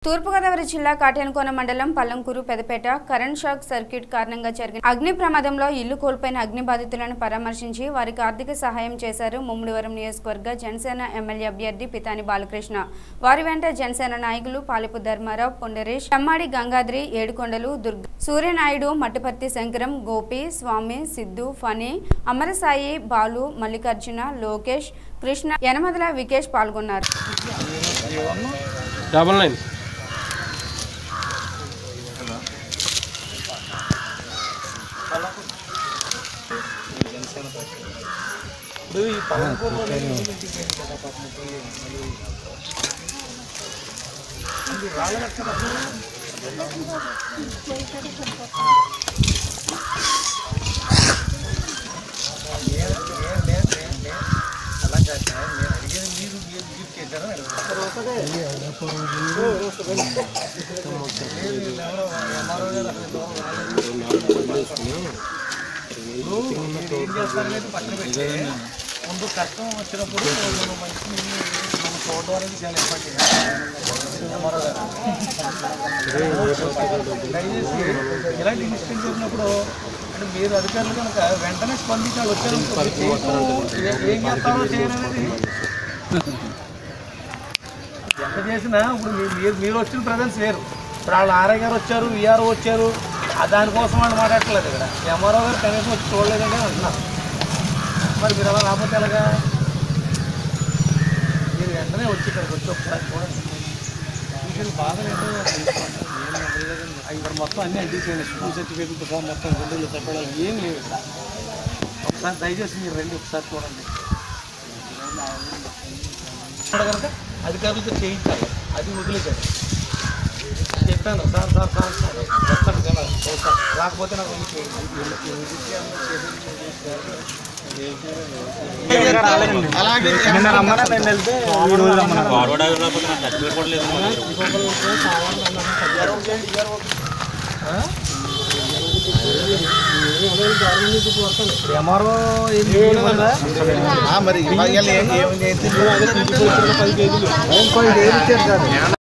తూర్పుగోదావరి జిల్లా కాట్యానకోన మండలం Pallamkurru Pedapeta current shock circuit కారణంగా జరిగిన అగ్ని ప్రమాదంలో ఇల్లు కోల్పోయిన అగ్ని బాధితులను పరామర్శించి వారికి ఆర్థిక సహాయం చేశారు ముమ్మిడివరం నియోజకవర్గ జనసేన ఎమ్మెల్యే అభ్యర్థి పితాని బాలకృష్ణ వారి వెంట జనసేన నాయకులు పాలిపు ధర్మారావు పొండరీష్ తమ్మాడి గంగాద్రి ఏడుకొండలు దుర్గ సూర్యనాయుడు మట్టుపర్తి శంకరం గోపి స్వామి సిద్ధు ఫణి అమరసాయి బాలు మల్లికార్జున లోకేష్ కృష్ణ యనమదల వికేష్ పాల్గొన్నారు డబల్ నైన్ ముందు కష్టం వచ్చినప్పుడు మనం మంచి మనం చూడడం అనేది చాలా ఇంపార్టెంట్ దయచేసి ఇలాంటి ఇన్సిడెంట్ జరిగినప్పుడు అంటే మీరు అధికారులు కనుక వెంటనే స్పందించి వాళ్ళు వచ్చారు ఏం చేస్తారో చేయననేది ఎంత చేసినా ఇప్పుడు మీ- మీరు మీరు వచ్చిన ప్రజెన్స్ వేరు ఇప్పుడు వాళ్ళు ఆర్ఐ గారు వచ్చారు విఆర్ఓ వచ్చారు ఆ దానికోసం వాళ్ళు మాట్లాడట్లేదు ఇక్కడ ఎంఆర్ఓ గారు కనీసం వచ్చి చూడలేదంటే అంటున్నారు మరి మీరు అలా రాకపోతే ఎలాగా మీరు వెంటనే వచ్చి ఇక్కడికి వచ్చి ఒకసారి చూడండి మీకు బాధ ఏంటో ఇక్కడ మొత్తం అన్ని అంటించాను స్కూల్ సర్టిఫికేట్ ఫామ్ మొత్తం గుండెలు చెప్పడాలు ఏం లేవు ఇక్కడ ఒకసారి దయచేసి మీరు రండి ఒకసారి చూడండి కనుక అధికారులతో చేయించాలి అది వదిలేశారు చెప్పాను సార్ సార్ సార్ సార్ వస్తాను కదా వస్తాను రాకపోతే నాకు వెళ్ళి చేయండి ఎంఆర్ఓ మరి ఇవాళ ఏం ఏం చేసి